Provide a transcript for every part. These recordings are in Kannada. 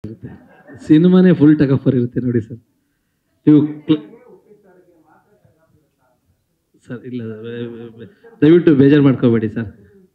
ಇರುತ್ತೆ ಸಿನಿಮಾನೇ ಫುಲ್ ಟಗಫರ್ ಇರುತ್ತೆ ನೋಡಿ ಸರ್ ನೀವು ಕ್ಲ- ಸರ್ ಇಲ್ಲ ದಯವಿಟ್ಟು ಬೇಜಾರು ಮಾಡ್ಕೋಬೇಡಿ ಸರ್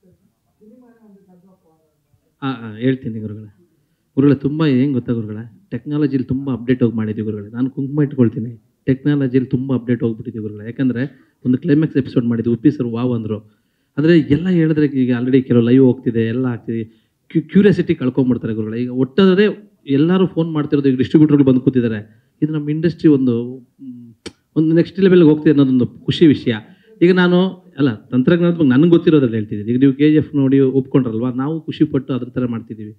ಹಾಂ ಹಾಂ ಹೇಳ್ತೀನಿ ಗುರುಗಳೇ ಗುರುಗಳೇ ತುಂಬ ಏನು ಗೊತ್ತಾ ಗುರುಗಳೇ ಟೆಕ್ನಾಲಜಿಲಿ ತುಂಬ ಅಪ್ಡೇಟ್ ಹೋಗಿ ಮಾಡಿದ್ದೀವಿ ಗುರುಗಳೇ ನಾನು ಕುಂಕುಮ ಇಟ್ಕೊಳ್ತೀನಿ ಟೆಕ್ನಾಲಜಿಲಿ ತುಂಬ ಅಪ್ಡೇಟ್ ಹೋಗ್ಬಿಟ್ಟಿದ್ದೀವಿ ಗುರುಗಳೇ ಯಾಕಂದರೆ ಒಂದು ಕ್ಲೈಮ್ಯಾಕ್ಸ್ ಎಪಿಸೋಡ್ ಮಾಡಿದ್ವಿ ಉಪ್ಪಿ ಸರ್ ವಾವ್ ಅಂದರು ಅಂದರೆ ಎಲ್ಲ ಹೇಳಿದ್ರೆ ಈಗ ಆಲ್ರೆಡಿ ಕೆಲವು ಲೈವ್ ಹೋಗ್ತಿದೆ ಎಲ್ಲ ಆಗ್ತಿದೆ ಕ್ಯೂ ಕ್ಯೂರಿಯಾಸಿಟಿ ಕಳ್ಕೊಂಬಿಡ್ತಾರೆ ಗುರುಗಳೇ ಈಗ ಒಟ್ಟಾದರೆ ಎಲ್ಲರೂ ಫೋನ್ ಮಾಡ್ತಿರೋದು ಈಗ ಡಿಸ್ಟ್ರಿಬ್ಯೂಟರ್ಗಳು ಬಂದು ಕೂತಿದ್ದಾರೆ ಇದು ನಮ್ಮ ಇಂಡಸ್ಟ್ರಿ ಒಂದು ಮ್, ಒಂದು ನೆಕ್ಸ್ಟ್ ಲೆವೆಲ್ಗೆ ಹೋಗ್ತಿದೆ ಅನ್ನೋದೊಂದು ಖುಷಿ ವಿಷಯ ಈಗ ನಾನು ಅಲ್ಲ ತಂತ್ರಜ್ಞಾನದ ಬಗ್ಗೆ ನನಗೆ ಗೊತ್ತಿರೋದ್ರಲ್ಲಿ ಹೇಳ್ತಿದ್ದೀನಿ ಈಗ ನೀವು ಕೆ ಜಿ ಎಫ್ ನೋಡಿ ಒಪ್ಕೊಂಡ್ರಲ್ವಾ ನಾವು ಖುಷಿ ಪಟ್ಟು ಅದ್ರ ಥರ ಮಾಡ್ತಿದ್ದೀವಿ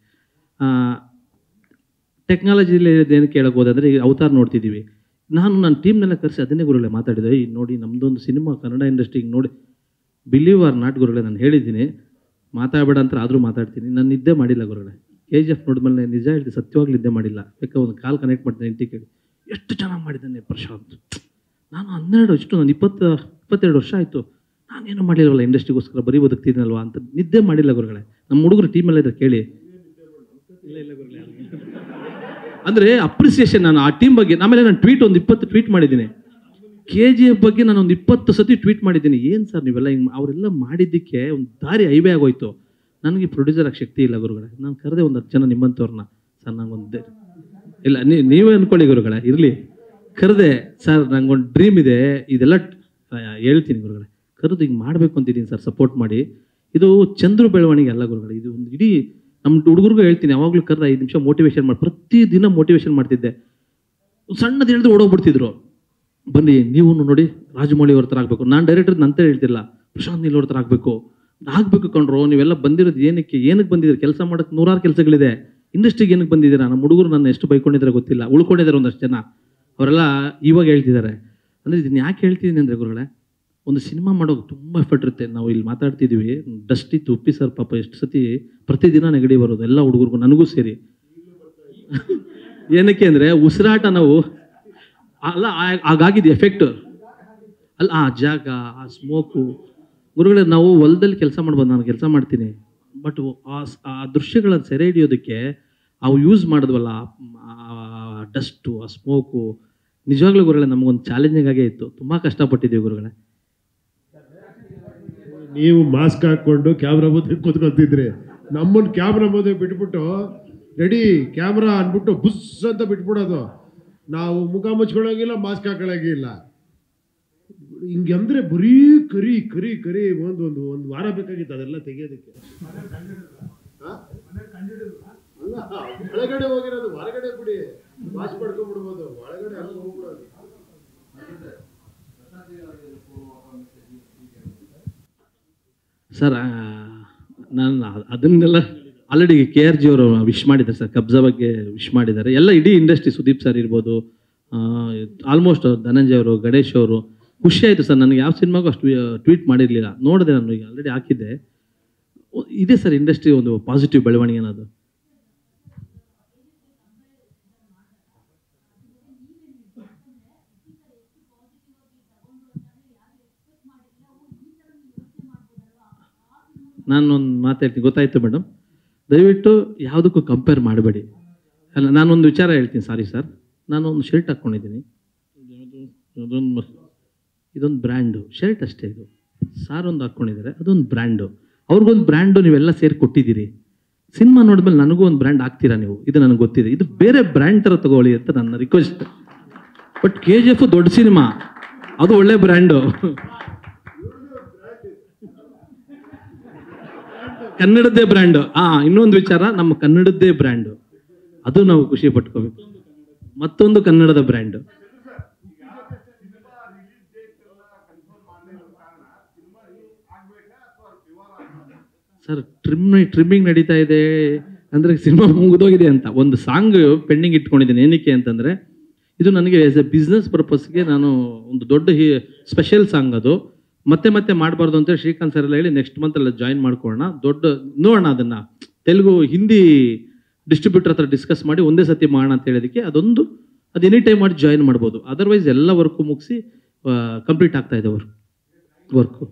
ಟೆಕ್ನಾಲಜಿಲಿ ಏನಕ್ಕೆ ಕೇಳಕ್ಕೆ ಹೋದಂದರೆ ಈಗ ಅವತಾರ ನೋಡ್ತಿದ್ದೀವಿ ನಾನು ನನ್ನ ಟೀಮ್ನೆಲ್ಲ ಕರೆಸಿ ಅದನ್ನೇ ಗುರುಗಳೇ ಮಾತಾಡಿದೆ ಈ ನೋಡಿ ನಮ್ಮದೊಂದು ಸಿನಿಮಾ ಕನ್ನಡ ಇಂಡಸ್ಟ್ರಿಗೆ ನೋಡಿ ಬಿಲೀವ್ ಆರ್ ನಾಟ್ ಗುರುಗಳೇ ನಾನು ಹೇಳಿದ್ದೀನಿ ಮಾತಾಡಬೇಡ ಅಂತ ಆದರೂ ಮಾತಾಡ್ತೀನಿ ನಾನು ನಿದ್ದೆ ಮಾಡಿಲ್ಲ ಗುರುಗಳೇ ಕೆ ಜಿ ಎಫ್ ನೋಡಿದ್ಮೇಲೆ ನಿಜ ಹೇಳ್ತೀನಿ ಸತ್ಯವಾಗ್ಲೂ ನಿದ್ದೆ ಮಾಡಿಲ್ಲ ಬೇಕಾದ್ರೆ ಒಂದು ಕಾಲ್ ಕನೆಕ್ಟ್ ಮಾಡ್ತೀನಿ ಇಂಟಿ ಕೇಳಿ ಎಷ್ಟು ಚೆನ್ನಾಗಿ ಮಾಡಿದ್ದಾನೆ ಪ್ರಶಾಂತ್ ನಾನು ಹನ್ನೆರಡು ಇಷ್ಟು ನಾನು ಇಪ್ಪತ್ತು ಇಪ್ಪತ್ತೆರಡು ವರ್ಷ ಆಯಿತು ನಾನೇನು ಮಾಡಿಲ್ವಲ್ಲ ಇಂಡಸ್ಟ್ರಿಗೋಸ್ಕರ ಬರೀ ಬದುಕ್ತಿದ್ದೀನಲ್ವಾ ಅಂತ ನಿದ್ದೆ ಮಾಡಿಲ್ಲ ಗುರುಗಳೇ ನಮ್ಮ ಹುಡುಗರು ಟೀಮಲ್ಲಿ ಇದ್ದಾರೆ ಕೇಳಿ ಇಲ್ಲ ಇಲ್ಲ ಗುರುಗಳೇ ಅಂದರೆ ಅಪ್ರಿಸಿಯೇಷನ್ ನಾನು ಆ ಟೀಮ್ ಬಗ್ಗೆ ಆಮೇಲೆ ನಾನು ಟ್ವೀಟ್ ಒಂದು ಇಪ್ಪತ್ತು ಟ್ವೀಟ್ ಮಾಡಿದ್ದೀನಿ ಕೆ ಜಿ ಎಫ್ ಬಗ್ಗೆ ನಾನು ಒಂದು ಇಪ್ಪತ್ತು ಸತಿ ಟ್ವೀಟ್ ಮಾಡಿದ್ದೀನಿ ಏನು ಸರ್ ನೀವೆಲ್ಲ ಹಿಂಗೆ ಅವರೆಲ್ಲ ಮಾಡಿದ್ದಕ್ಕೆ ಒಂದು ದಾರಿ ಹೈವೇ ಆಗೋಯ್ತು ನನಗೆ ಪ್ರೊಡ್ಯೂಸರ್ ಆಗಿ ಶಕ್ತಿ ಇಲ್ಲ ಗುರುಗಳೇ ನಾನು ಕರೆದೆ ಒಂದು ಹತ್ತು ಜನ ನಿಮ್ಮಂಥವ್ರನ್ನ ಸರ್ ನಂಗೊಂದು ಇಲ್ಲ ನೀ ನೀವೇ ಅನ್ಕೊಳ್ಳಿ ಗುರುಗಳೇ ಇರಲಿ ಕರೆದೆ ಸರ್ ನಂಗೊಂದು ಡ್ರೀಮ್ ಇದೆ ಇದೆಲ್ಲ ಟ್- ಆ, ಹೇಳ್ತೀನಿ ಗುರುಗಳೇ ಕರೆದು ಹಿಂಗೆ ಮಾಡಬೇಕು ಅಂತಿದ್ದೀನಿ ಸರ್ ಸಪೋರ್ಟ್ ಮಾಡಿ ಇದು ಚಂದ್ರು ಬೆಳವಣಿಗೆ ಅಲ್ಲ ಗುರುಗಳೇ ಇದು ಒಂದು ಇಡೀ ನಮ್ಮ ಹುಡುಗರಿಗೂ ಹೇಳ್ತೀನಿ ಯಾವಾಗಲೂ ಕರೆದ ಐದು ನಿಮಿಷ ಮೋಟಿವೇಶನ್ ಮಾಡಿ ಪ್ರತಿ ದಿನ ಮೋಟಿವೇಶನ್ ಮಾಡ್ತಿದ್ದೆ ಒಂದ್ ಸಣ್ಣದು ಹೇಳಿದ್ರೆ ಓಡೋಗ್ಬಿಡ್ತಿದ್ರು ಬನ್ನಿ ನೀವು ನೋಡಿ ರಾಜಮೌಳಿ ಅವ್ರ ಥರ ಆಗಬೇಕು ನಾನು ಡೈರೆಕ್ಟರ್ ನಂತ ಹೇಳ್ತಿಲ್ಲ ಪ್ರಶಾಂತ್ ನೀಲ್ ಅವ್ರ ಥರ ಆಗಬೇಕು ಆಗಬೇಕು ಕಣ್ರು ನೀವೆಲ್ಲ ಬಂದಿರೋದು ಏನಕ್ಕೆ ಏನಕ್ಕೆ ಬಂದಿದ್ದೀರಿ ಕೆಲಸ ಮಾಡೋಕ್ಕೆ ನೂರಾರು ಕೆಲಸಗಳಿದೆ ಇಂಡಸ್ಟ್ರಿಗೆ ಏನಕ್ಕೆ ಬಂದಿದ್ದೀರಾ ನಮ್ಮ ಹುಡುಗರು ನನ್ನ ಎಷ್ಟು ಬೈಕೊಂಡಿದ್ದಾರೆ ಗೊತ್ತಿಲ್ಲ ಉಳ್ಕೊಂಡಿದ್ದಾರೆ ಒಂದಷ್ಟು ಜನ ಅವರೆಲ್ಲ ಇವಾಗ ಹೇಳ್ತಿದ್ದಾರೆ ಅಂದರೆ ಇದನ್ನ ಯಾಕೆ ಹೇಳ್ತಿದ್ದೀನಿ ಅಂದರೆ ಗುರುಗಳೇ ಒಂದು ಸಿನಿಮಾ ಮಾಡೋಕೆ ತುಂಬ ಎಫರ್ಟ್ ಇರುತ್ತೆ ನಾವು ಇಲ್ಲಿ ಮಾತಾಡ್ತಿದ್ದೀವಿ ಡಸ್ಟ್ ಇತ್ತು ಉಪ್ಪಿ ಸರ್ ಪಾಪ ಎಷ್ಟು ಸತಿ ಪ್ರತಿದಿನ ನೆಗಡಿ ಬರೋದು ಎಲ್ಲ ಹುಡುಗರಿಗೂ ನನಗೂ ಸೇರಿ ಏನಕ್ಕೆ ಅಂದರೆ ಉಸಿರಾಟ ನಾವು ಅಲ್ಲ ಆ- ಹಾಗಾಗಿದ್ದು ಎಫೆಕ್ಟ್ ಅಲ್ಲ ಆ ಜಾಗ ಆ ಸ್ಮೋಕು ಗುರುಗಳೇ ನಾವು ಹೊಲದಲ್ಲಿ ಕೆಲಸ ಮಾಡ್ಬೋದು ನಾನು ಕೆಲಸ ಮಾಡ್ತೀನಿ ಬಟ್ ಆ ಸ್- ಆ ದೃಶ್ಯಗಳನ್ನು ಸೆರೆ ಹಿಡಿಯೋದಕ್ಕೆ ಅವು ಯೂಸ್ ಮಾಡಿದ್ವಲ್ಲ ಆ ಡಸ್ಟು ಆ ಸ್ಮೋಕು ನಿಜವಾಗ್ಲೂ ಗುರುಗಳೇ ನಮಗೊಂದು ಚಾಲೆಂಜಿಂಗ್ ಆಗೇ ಇತ್ತು ತುಂಬ ಕಷ್ಟಪಟ್ಟಿದ್ದೀವಿ ಗುರುಗಳೇ ನೀವು ಮಾಸ್ಕ್ ಹಾಕೊಂಡು ಕ್ಯಾಮ್ರಾ ಮುಂದೆ ಕೂತ್ಕೊಳ್ತಿದ್ರಿ ನಮ್ಮನ್ನ ಕ್ಯಾಮ್ರಾ ಮುಂದೆ ಬಿಟ್ಬಿಟ್ಟು ರೆಡಿ ಕ್ಯಾಮ್ರಾ ಅನ್ಬಿಟ್ಟು ಬುಸ್ ಅಂತ ಬಿಟ್ಬಿಡೋದು ನಾವು ಮುಖ ಮುಚ್ಕೊಳ್ಳೋಂಗಿಲ್ಲ ಮಾಸ್ಕ್ ಹಾಕೊಳ್ಳೋಂಗಿಲ್ಲ ಹಿಂಗೆ ಅಂದ್ರೆ ಬರೀ ಕರಿ ಕರಿ ಕರಿ ಒಂದು ಒಂದು ಒಂದು ವಾರ ಬೇಕಾಗಿತ್ತು ಅದೆಲ್ಲ ತೆಗಿಯೋದಕ್ಕೆ ಹಾ? ಅಲ್ಲ ಒಳಗಡೆ ಹೋಗಿರೋದು ಹೊರಗಡೆ ಬಿಡಿ ವಾಶ್ ಮಾಡ್ಕೊಂಡ್ಬಿಡ್ಬೋದು ಒಳಗಡೆ ಅಲ್ಲಿ ಹೋಗ್ಬಿಡೋದು ಸರ್ ನಾನು ಅದನ್ನೆಲ್ಲ ಆಲ್ರೆಡಿ ಕೆ ಆರ್ ಜಿ ಅವರು ವಿಶ್ ಮಾಡಿದ್ದಾರೆ ಸರ್ ಕಬ್ಜಾ ಬಗ್ಗೆ ವಿಶ್ ಮಾಡಿದ್ದಾರೆ ಎಲ್ಲ ಇಡೀ ಇಂಡಸ್ಟ್ರಿ ಸುದೀಪ್ ಸರ್ ಇರ್ಬೋದು ಆಲ್ಮೋಸ್ಟ್ ಧನಂಜಯ ಅವರು ಗಣೇಶ್ ಅವರು ಖುಷಿ ಆಯಿತು ಸರ್ ನನಗೆ ಯಾವ ಸಿನಿಮಾಗೂ ಅಷ್ಟು ಟ್ವೀಟ್ ಮಾಡಿರಲಿಲ್ಲ ನೋಡಿದೆ ನಾನು ಈಗ ಆಲ್ರೆಡಿ ಹಾಕಿದ್ದೆ ಒ- ಇದೆ ಸರ್ ಇಂಡಸ್ಟ್ರಿ ಒಂದು ಪಾಸಿಟಿವ್ ಬೆಳವಣಿಗೆ ಅನ್ನೋದು ನಾನು ಒಂದು ಮಾತಾಡ್ತೀನಿ ಗೊತ್ತಾಯ್ತು ಮೇಡಮ್ ದಯವಿಟ್ಟು ಯಾವುದಕ್ಕೂ ಕಂಪೇರ್ ಮಾಡಬೇಡಿ ಅಲ್ಲ ನಾನೊಂದು ವಿಚಾರ ಹೇಳ್ತೀನಿ ಸಾರಿ ಸರ್ ನಾನು ಒಂದು ಶರ್ಟ್ ಹಾಕ್ಕೊಂಡಿದ್ದೀನಿ ಅದೊಂದು ಇದೊಂದು ಬ್ರ್ಯಾಂಡು ಶರ್ಟ್ ಅಷ್ಟೇ ಇದು ಸಾರ್ ಒಂದು ಹಾಕ್ಕೊಂಡಿದ್ದಾರೆ ಅದೊಂದು ಬ್ರ್ಯಾಂಡು ಅವ್ರಿಗೊಂದು ಬ್ರ್ಯಾಂಡು ನೀವೆಲ್ಲ ಸೇರಿ ಕೊಟ್ಟಿದ್ದೀರಿ ಸಿನಿಮಾ ನೋಡಿದ್ಮೇಲೆ ನನಗೂ ಒಂದು ಬ್ರ್ಯಾಂಡ್ ಹಾಕ್ತೀರಾ ನೀವು ಇದು ನನಗೆ ಗೊತ್ತಿದೆ ಇದು ಬೇರೆ ಬ್ರ್ಯಾಂಡ್ ಥರ ತಗೊಳ್ಳಿ ಅಂತ ನನ್ನ request but K G F ದೊಡ್ಡ ಸಿನಿಮಾ ಅದು ಒಳ್ಳೆ ಬ್ರ್ಯಾಂಡು ಕನ್ನಡದ್ದೇ ಬ್ರ್ಯಾಂಡ್ ಆ ಇನ್ನೊಂದು ವಿಚಾರ ನಮ್ಮ ಕನ್ನಡದ್ದೇ ಬ್ರ್ಯಾಂಡ್ ಅದು ನಾವು ಖುಷಿ ಪಟ್ಕೋಬೇಕು ಮತ್ತೊಂದು ಕನ್ನಡದ ಬ್ರ್ಯಾಂಡ್ ಸರ್ ಟ್ರಿಮ್ ಟ್ರಿಮ್ಮಿಂಗ್ ನಡೀತಾ ಇದೆ ಅಂದ್ರೆ ಸಿನಿಮಾ ಮುಗಿದೋಗಿದೆ ಅಂತ ಒಂದು ಸಾಂಗ್ ಪೆಂಡಿಂಗ್ ಇಟ್ಕೊಂಡಿದ್ದೀನಿ ಏನಕ್ಕೆ ಅಂತಂದ್ರೆ ಇದು ನನಗೆ ಆಸ್ ಎ ಬಿಸ್ನೆಸ್ ಪರ್ಪಸ್ಗೆ ನಾನು ಒಂದು ದೊಡ್ಡ ಸ್ಪೆಷಲ್ ಸಾಂಗ್ ಅದು ಮತ್ತೆ ಮತ್ತೆ ಮಾಡಬಾರ್ದು ಅಂತೇಳಿ ಶ್ರೀಕಾಂತ್ ಸರ್ ಎಲ್ಲ ಹೇಳಿ ನೆಕ್ಸ್ಟ್ ಮಂತ್ ಎಲ್ಲ ಜಾಯಿನ್ ಮಾಡ್ಕೊಳ್ಳೋಣ ದೊಡ್ಡ ನೋಡೋಣ ಅದನ್ನ ತೆಲುಗು ಹಿಂದಿ ಡಿಸ್ಟ್ರಿಬ್ಯೂಟರ್ ಹತ್ರ ಡಿಸ್ಕಸ್ ಮಾಡಿ ಒಂದೇ ಸತಿ ಮಾಡೋಣ ಅಂತ ಹೇಳಿದಕ್ಕೆ ಅದೊಂದು ಅದು ಎನಿ ಟೈಮ್ ಮಾಡಿ ಜಾಯಿನ್ ಮಾಡ್ಬೋದು ಅದರ್ವೈಸ್ ಎಲ್ಲ ವರ್ಕು ಮುಗಿಸಿ ಕಂಪ್ಲೀಟ್ ಆಗ್ತಾ ಇದೆ ವರ್ಕ್ ವರ್ಕು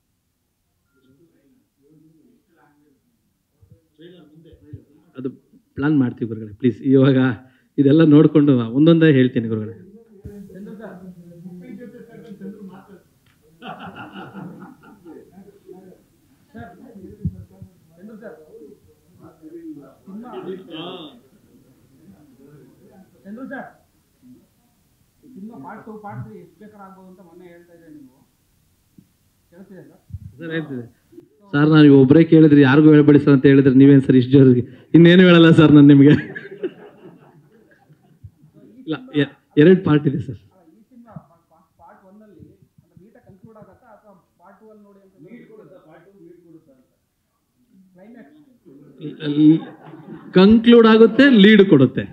ಅದು ಪ್ಲಾನ್ ಮಾಡ್ತೀವಿ ಗುರುಗಳೇ ಪ್ಲೀಸ್ ಇವಾಗ ಇದೆಲ್ಲ ನೋಡಿಕೊಂಡು ಒಂದೊಂದೇ ಹೇಳ್ತೀನಿ ಗುರುಗಳೇ Chandru sir cinema part two part three ಎಷ್ಟು ಬೇಕಾದ್ರೆ ಆಗ್ಬೋದು ಅಂತ ಮೊನ್ನೆ ಹೇಳ್ತಾ ಇದ್ದೆ ನೀವು ಕೇಳ್ತಿದೆ ಸರ್ ಸರ್ ಹೇಳ್ತಿದೆ ಸರ್ ನಾನು ಒಬ್ಬರೇ ಕೇಳಿದ್ರಿ ಯಾರಿಗೂ ಹೇಳ್ಬೇಡಿ ಸರ್ ಅಂತ ಹೇಳಿದ್ರೆ ನೀವೇನು ಸರ್ ಇಷ್ಟು ಜೋರಿಗೆ ಇನ್ನೇನು ಹೇಳಲ್ಲ ಸರ್ ನಾನು ನಿಮಗೆ ಇಲ್ಲ ಎ- ಎರಡು ಪಾರ್ಟ್ ಇದೆ ಸರ್ ಈ ಸಿನಿಮಾ ಪಾರ್ಟ್ ಒನ್ನಲ್ಲಿ ಅಂದ್ರೆ ನೀಟಾಗಿ ಕನ್ಕ್ಲೂಡ್ ಆಗುತ್ತಾ ಅಥವಾ ಪಾರ್ಟ್ ಟೂ ಅಲ್ಲಿ ನೋಡಿ ಅಂತ ಲೀಡ್ ಕೊಡುತ್ತಾ ಪಾರ್ಟ್ ಟೂ ಲೀಡ್ ಕೊಡುತ್ತಾ ಅಂತ ಕ್ಲೈಮ್ಯಾಕ್ಸ್ ಕಂಕ್ಲೂಡ್ ಆಗುತ್ತೆ ಲೀಡ್ ಕೊಡುತ್ತೆ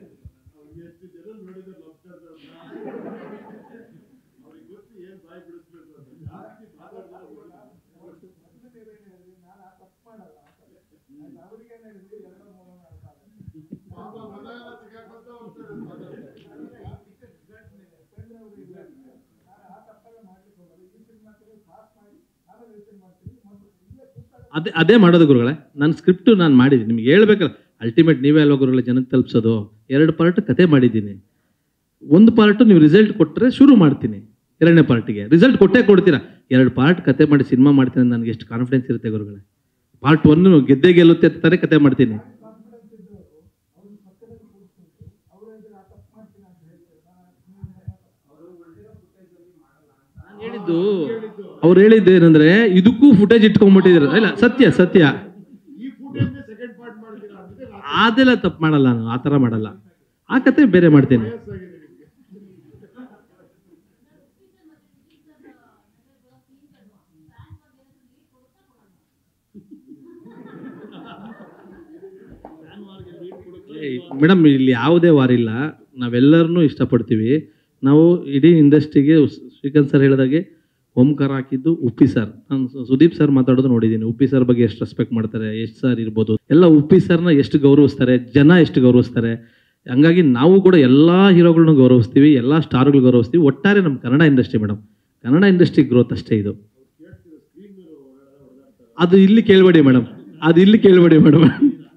ಅದೇ ಅದೇ ಮಾಡೋದು ಗುರುಗಳೇ ನನ್ನ ಸ್ಕ್ರಿಪ್ಟು ನಾನು ಮಾಡಿದ್ದೀನಿ ನಿಮ್ಗೆ ಹೇಳ್ಬೇಕಲ್ಲ ಅಲ್ಟಿಮೇಟ್ ನೀವೇ ಅಲ್ವಾ ಗುರುಗಳೇ ಜನಕ್ಕೆ ತಲುಪಿಸೋದು ಎರಡು ಪಾರ್ಟ್ ಕತೆ ಮಾಡಿದ್ದೀನಿ ಒಂದು ಪಾರ್ಟ್ ನೀವು ರಿಸಲ್ಟ್ ಕೊಟ್ಟರೆ ಶುರು ಮಾಡ್ತೀನಿ ಎರಡನೇ ಪಾರ್ಟಿಗೆ ರಿಸಲ್ಟ್ ಕೊಟ್ಟೇ ಕೊಡ್ತೀರಾ ಎರಡು ಪಾರ್ಟ್ ಕತೆ ಮಾಡಿ ಸಿನಿಮಾ ಮಾಡ್ತೀನಿ ಅಂತ ನನಗೆ ಎಷ್ಟು ಕಾನ್ಫಿಡೆನ್ಸ್ ಇರುತ್ತೆ ಗುರುಗಳೇ ಪಾರ್ಟ್ ಒನ್ ಗೆದ್ದೇ ಗೆಲ್ಲುತ್ತೆ ಅಂತ ತಾನೇ ಕತೆ ಮಾಡ್ತೀನಿ ನಾನ್ ಹೇಳಿದ್ದು ಅವ್ರು ಹೇಳಿದ್ದು ಏನಂದ್ರೆ ಇದಕ್ಕೂ ಫುಟೇಜ್ ಇಟ್ಕೊಂಡ್ಬಿಟ್ಟಿದ್ರು ಇಲ್ಲ ಸತ್ಯ ಸತ್ಯ ಈ ಫುಟೇಜ್ ಸೆಕೆಂಡ್ ಪಾರ್ಟ್ ಮಾಡ್ತೀರಾ ಅಂದ್ರೆ ಅದೆಲ್ಲ ತಪ್ಪು ಮಾಡಲ್ಲ ನಾನು ಆ ಥರ ಮಾಡಲ್ಲ ಆ ಕತೆ ಬೇರೆ ಮಾಡ್ತೀನಿ ವಯಸ್ಸಾಗಿದೆ ನಿಮ್ಗೆ ಮೇಡಮ್ ಇಲ್ಲಿ ಯಾವುದೇ ವಾರ ಇಲ್ಲ ನಾವೆಲ್ಲರನ್ನೂ ಇಷ್ಟಪಡ್ತೀವಿ ನಾವು ಇಡೀ ಇಂಡಸ್ಟ್ರಿಗೆ ಶ್ರೀಕಾಂತ್ ಸರ್ ಹೇಳಿದಾಗೆ ಓಂಕಾರ ಹಾಕಿದ್ದು ಉಪ್ಪಿ ಸರ್ ನಾನು ಸು- ಸುದೀಪ್ ಸರ್ ಮಾತಾಡೋದು ನೋಡಿದ್ದೀನಿ ಉಪ್ಪಿ ಸರ್ ಬಗ್ಗೆ ಎಷ್ಟು ರೆಸ್ಪೆಕ್ಟ್ ಮಾಡ್ತಾರೆ ಎಷ್ಟು ಸರ್ ಇರ್ಬೋದು ಎಲ್ಲ ಉಪ್ಪಿ ಸರ್ನ ಎಷ್ಟು ಗೌರವಿಸ್ತಾರೆ ಜನ ಎಷ್ಟು ಗೌರವಿಸ್ತಾರೆ ಹಂಗಾಗಿ ನಾವು ಕೂಡ ಎಲ್ಲ ಹೀರೋಗಳನ್ನ ಗೌರವಿಸ್ತೀವಿ ಎಲ್ಲ ಸ್ಟಾರ್ಗಳು ಗೌರವಿಸ್ತೀವಿ ಒಟ್ಟಾರೆ ನಮ್ಮ Kannada industry madam Kannada industry growth ಅಷ್ಟೇ ಇದು ಅದು ಇಲ್ಲಿ ಕೇಳಬೇಡಿ ಮೇಡಮ್ ಅದು ಇಲ್ಲಿ ಕೇಳಬೇಡಿ ಮೇಡಮ್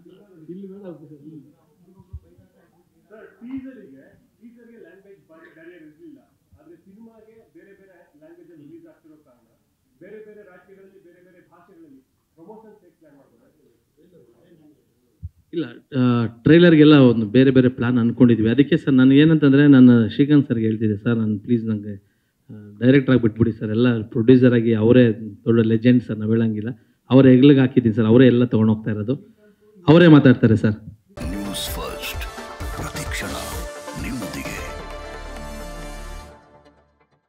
ಟೀಸರಿಗೆ ಟೀಸರ್ಗೆ ಲ್ಯಾಂಗ್ವೇಜ್ ಬ್ಯಾರಿಯರ್ ಇರಲಿಲ್ಲ ಆದರೆ ಸಿನಿಮಾಗೆ ಬೇರೆ ಬೇರೆ ಲ್ಯಾಂಗ್ವೇಜ್ ಅಲ್ಲಿ ರಿಲೀಸ್ ಆಗ್ತಿರೋ ಕಾರಣ ಬೇರೆ ಬೇರೆ ರಾಜ್ಯಗಳಲ್ಲಿ ಬೇರೆ ಬೇರೆ ಭಾಷೆಗಳಲ್ಲಿ ಪ್ರಮೋಷನ್ಸ್ ಹೇಗೆ ಪ್ಲಾನ್ ಮಾಡ್ತಾರೆ ಇಲ್ಲ ಟ್ರೈಲರ್ಗೆಲ್ಲ ಒಂದು ಬೇರೆ ಬೇರೆ ಪ್ಲಾನ್ ಅಂದ್ಕೊಂಡಿದ್ವಿ ಅದಕ್ಕೆ ಸರ್ ನಾನು ಏನಂತಂದರೆ ನಾನು ಶ್ರೀಕಾಂತ್ ಸರ್ಗೆ ಹೇಳ್ತಿದ್ದೆ ಸರ್ ನಾನು ಪ್ಲೀಸ್ ನನಗೆ ಡೈರೆಕ್ಟ್ರಾಗಿ ಬಿಟ್ಬಿಡಿ ಸರ್ ಎಲ್ಲ ಪ್ರೊಡ್ಯೂಸರ್ ಆಗಿ ಅವರೇ ದೊಡ್ಡ ಲೆಜೆಂಡ್ ಸರ್ ನಾವು ಹೇಳಂಗಿಲ್ಲ ಅವರ ಹೆಗ್ಲಿಗೆ ಹಾಕಿದ್ದೀನಿ ಸರ್ ಅವರೇ ಎಲ್ಲ ತೊಗೊಂಡು ಹೋಗ್ತಾ ಇರೋದು ಅವರೇ ಮಾತಾಡ್ತಾರೆ ಸರ್ ನ್ಯೂಸ್ ಫಸ್ಟ್ ಪ್ರತಿಕ್ಷಣ ನಿಮ್ಮೊಂದಿಗೆ